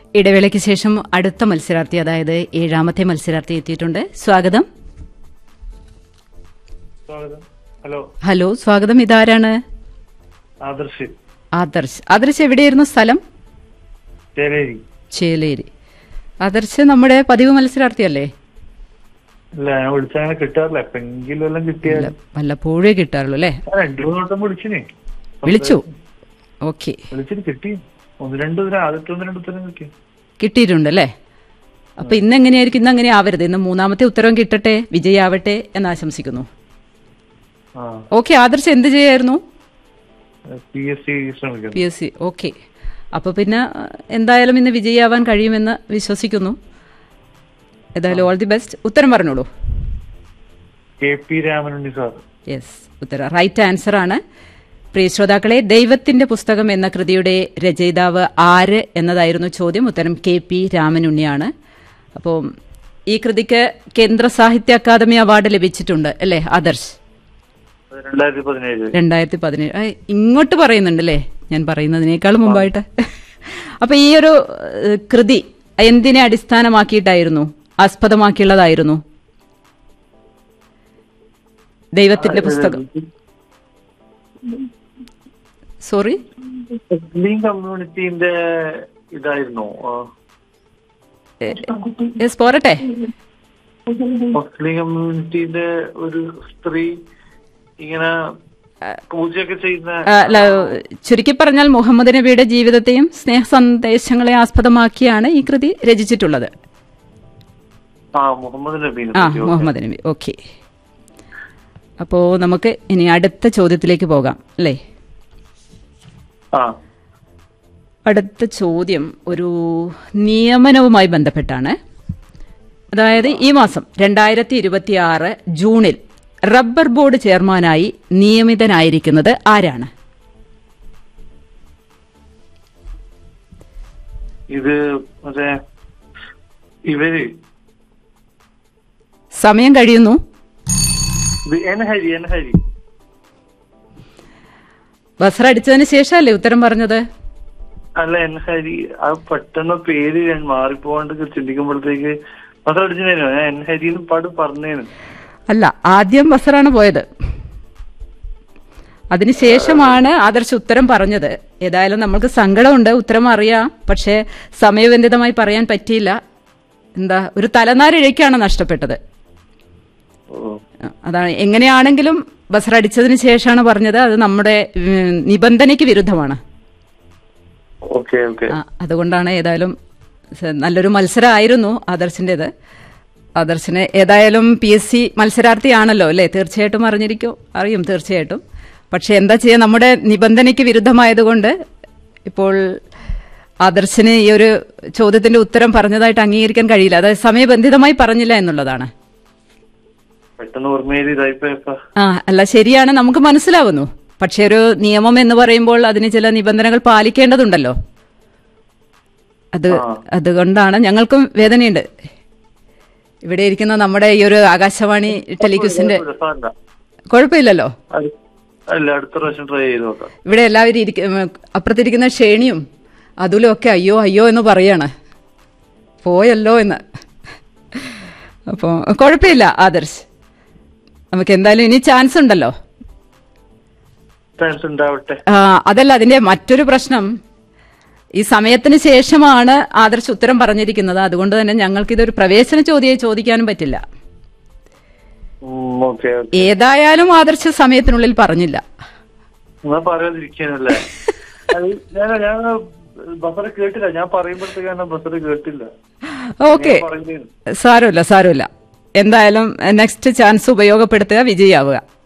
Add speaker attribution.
Speaker 1: ഇടവേളയ്ക്ക് ശേഷം അടുത്ത മത്സരാർത്ഥി അതായത് ഏഴാമത്തെ മത്സരാർത്ഥി എത്തിയിട്ടുണ്ട് സ്വാഗതം
Speaker 2: സ്വാഗതം ഹലോ
Speaker 1: ഹലോ സ്വാഗതം ഇതാരാണ്
Speaker 2: ആദർശ്
Speaker 1: ആദർശ് ആദർശ് എവിടെയായിരുന്നു സ്ഥലം
Speaker 2: ചേലേരി
Speaker 1: ചേലേരി ആദർശ് നമ്മുടെ പതിവ് മത്സരാർത്ഥിയല്ലേ
Speaker 2: അല്ല ഞാൻ വിളിച്ചങ്ങനെ കിട്ടാറില്ല എപ്പെങ്കിലും എല്ലാം കിട്ടിയാൽ
Speaker 1: ഇല്ല, വല്ലപ്പോഴേ കിട്ടാറുള്ളൂ അല്ലേ
Speaker 2: ഞാൻ രണ്ടു മൂന്ന് വട്ടം വിളിച്ചിനെ
Speaker 1: വിളിച്ചു ഓക്കെ
Speaker 2: വിളിച്ചിട്ട് കിട്ടി ഒന്ന് രണ്ട് ഉത്തരം ആദ്യത്തെ ഒന്ന് രണ്ട് ഉത്തരം കിട്ടി
Speaker 1: കിട്ടിയിട്ടുണ്ട് അല്ലേ അപ്പൊ ഇന്ന് എങ്ങനെയായിരിക്കും ഇന്ന് അങ്ങനെ ആവരുത് ഇന്ന് മൂന്നാമത്തെ ഉത്തരവും കിട്ടട്ടെ വിജയാവട്ടെ എന്ന് ആശംസിക്കുന്നു
Speaker 2: ആ
Speaker 1: ഓക്കെ ആദർശ് എന്ത് ചെയ്യായിരുന്നു
Speaker 2: പി എസ് സി ശ്രമിക്കുന്നു
Speaker 1: പി എസ് സി ഓക്കെ അപ്പോൾ പിന്നെ അഹ്, എന്തായാലും ഇന്ന് വിജയിയാവാൻ കഴിയുമെന്ന് വിശ്വസിക്കുന്നു ഏതായാലും ഓൾ ദി ബെസ്റ്റ് ഉത്തരം പറഞ്ഞോളൂ
Speaker 2: K P Ramanunni sir
Speaker 1: yes ഉത്തരം റൈറ്റ് ആൻസർ ആണ് പ്രിയ ശ്രോതാക്കളെ ദൈവത്തിന്റെ പുസ്തകം എന്ന കൃതിയുടെ രചയിതാവ് ആര് എന്നതായിരുന്നു ചോദ്യം ഉത്തരം കെ പി രാമനുണ്ണിയാണ് അപ്പോൾ ഈ കൃതിക്ക് കേന്ദ്ര സാഹിത്യ അക്കാദമി അവാർഡ് ലഭിച്ചിട്ടുണ്ട് അല്ലേ ആദർശ്
Speaker 2: രണ്ടായിരത്തി പതിനേഴ്
Speaker 1: രണ്ടായിരത്തി പതിനേഴ് ആ, ഇങ്ങോട്ട് പറയുന്നുണ്ടല്ലേ ഞാൻ പറയുന്നതിനേക്കാൾ മുമ്പായിട്ട് അപ്പൊ ഈ ഒരു ഏഹ്, കൃതി എന്തിനെ അടിസ്ഥാനമാക്കിയിട്ടായിരുന്നു ആസ്പദമാക്കിയുള്ളതായിരുന്നു ദൈവത്തിന്റെ പുസ്തകം സോറി
Speaker 2: മുസ്ലിം കമ്മ്യൂണിറ്റീന്റെ ഇതായിരുന്നു ആ,
Speaker 1: യെസ് പോരട്ടെ
Speaker 2: മുസ്ലിം കമ്മ്യൂണിറ്റീന്റെ ഒരു സ്ത്രീ ഇങ്ങനെ പൂജയൊക്കെ ചെയ്യുന്ന
Speaker 1: ആ, അല്ല, ചുരുക്കി പറഞ്ഞാൽ മുഹമ്മദ് നബിയുടെ ജീവിതത്തെയും സ്നേഹ സന്ദേശങ്ങളെ ആസ്പദമാക്കിയാണ് ഈ കൃതി രചിച്ചിട്ടുള്ളത്
Speaker 2: ആ മുഹമ്മദ് നബീനെ
Speaker 1: ആ
Speaker 2: പറ്റി.
Speaker 1: മുഹമ്മദ് നബി ഓക്കെ അപ്പോൾ നമുക്ക് ഇനി അടുത്ത ചോദ്യത്തിലേക്ക് പോകാം അല്ലേ
Speaker 2: ആ
Speaker 1: അടുത്ത ചോദ്യം ഒരു നിയമനവുമായി ബന്ധപ്പെട്ടാണ് അതായത് ഈ മാസം രണ്ടായിരത്തി ഇരുപത്തി ആറ് ജൂണിൽ റബ്ബർ ബോർഡ് ചെയർമാനായി നിയമിതനായിരിക്കുന്നത് ആരാണ്
Speaker 2: ഇത് മറ്റേ ഇവര്
Speaker 1: സമയം കഴിയുന്നു
Speaker 2: ഇത് N Hari N Hari
Speaker 1: buzzer അടിച്ചതിന് ശേഷമല്ലേ ഉത്തരം പറഞ്ഞത്
Speaker 2: അല്ല എൻ ഹരി ആ പെട്ടെന്ന് പേര് ഞാൻ മാറിപ്പോണ്ട് ചിന്തിക്കുമ്പോഴത്തേക്ക് മാത്രം അടിച്ചേനോ ഞാൻ എൻ ഹരി എന്ന് പാട് പറഞ്ഞേനു
Speaker 1: അല്ല ആദ്യം ബസറാണ് പോയത് അതിനുശേഷമാണ് ആദർശ് ഉത്തരം പറഞ്ഞത് ഏതായാലും നമ്മൾക്ക് സങ്കടമുണ്ട് ഉത്തരം അറിയാം പക്ഷേ സമയബന്ധിതമായി പറയാൻ പറ്റിയില്ല എന്താ ഒരു തലനാരിഴയ്ക്കാണ് നഷ്ടപ്പെട്ടത്
Speaker 2: ഓ
Speaker 1: അതാണ് എങ്ങനെയാണെങ്കിലും ബസർ അടിച്ചതിന് ശേഷമാണ് പറഞ്ഞത് അത് നമ്മുടെ ഉം, നിബന്ധനയ്ക്ക് വിരുദ്ധമാണ്
Speaker 2: ഓക്കെ ഓക്കെ
Speaker 1: ആ, അതുകൊണ്ടാണ് ഏതായാലും സ- നല്ലൊരു മത്സരമായിരുന്നു ആദർശിൻ്റെത് ആദർശിന് ഏതായാലും പി എസ് സി മത്സരാർത്ഥിയാണല്ലോ അല്ലേ തീർച്ചയായിട്ടും അറിഞ്ഞിരിക്കും അറിയും തീർച്ചയായിട്ടും പക്ഷെ എന്താ ചെയ്യുക നമ്മുടെ നിബന്ധനയ്ക്ക് വിരുദ്ധമായതുകൊണ്ട് ഇപ്പോൾ ആദർശിന് ഈ ഒരു ചോദ്യത്തിന്റെ ഉത്തരം പറഞ്ഞതായിട്ട് അംഗീകരിക്കാൻ കഴിയില്ല അതായത് സമയബന്ധിതമായി പറഞ്ഞില്ല എന്നുള്ളതാണ്
Speaker 2: പെട്ടെന്ന് ഓർമ്മയിൽ ഇതായിപ്പോയപ്പ
Speaker 1: ആ അല്ല ശരിയാണ് നമുക്ക് മനസ്സിലാവുന്നു പക്ഷെ ഒരു നിയമം എന്ന് പറയുമ്പോൾ അതിന് ചില നിബന്ധനകൾ പാലിക്കേണ്ടതുണ്ടല്ലോ അത്
Speaker 2: ആ.
Speaker 1: അതുകൊണ്ടാണ് ഞങ്ങൾക്കും വേദനയുണ്ട് ഇവിടെ ഇരിക്കുന്ന നമ്മുടെ ഈ ഒരു ആകാശവാണി ടെലിക്യൂസിന്റെ
Speaker 2: സാറില്ല
Speaker 1: കുഴപ്പമില്ലല്ലോ
Speaker 2: അല്ല അടുത്ത പ്രാവശ്യം ട്രൈ ചെയ്ത് നോക്കാം
Speaker 1: ഇവിടെ എല്ലാവരും ഇരിക്ക- ഉം, അപ്പുറത്തിരിക്കുന്ന ഷേണിയും അതുലും ഒക്കെ അയ്യോ അയ്യോ എന്ന് പറയാണ് പോയല്ലോ എന്ന് അപ്പോൾ കുഴപ്പമില്ല ആദർശ് നമുക്ക് എന്തായാലും ഇനി ചാൻസ് ഉണ്ടല്ലോ
Speaker 2: ചാൻസ് ഉണ്ടാവട്ടെ
Speaker 1: ആ, അതല്ല അതിന്റെ മറ്റൊരു പ്രശ്നം ഈ സമയത്തിന് ശേഷമാണ് ആദർശ് ഉത്തരം പറഞ്ഞിരിക്കുന്നത് അതുകൊണ്ട് തന്നെ ഞങ്ങൾക്ക് ഇതൊരു പ്രവേശന ചോദ്യം ചോദിക്കാനും പറ്റില്ല
Speaker 2: ഓക്കെ
Speaker 1: ഏതായാലും ആദർശ് സമയത്തിനുള്ളിൽ പറഞ്ഞില്ല
Speaker 2: എന്നാ പറയാതിരിക്കാനല്ലേ അത് ഞാൻ ഞാൻ ബസറ് കേട്ടില്ല ഞാൻ പറയുമ്പോഴത്തേക്കാണ് ബസറ് കേട്ടില്ല
Speaker 1: ഓക്കെ
Speaker 2: പറയുന്നേന്
Speaker 1: സാരമില്ല സാരമില്ല എന്തായാലും നെക്സ്റ്റ് ചാൻസ് ഉപയോഗപ്പെടുത്തുക വിജയാവുക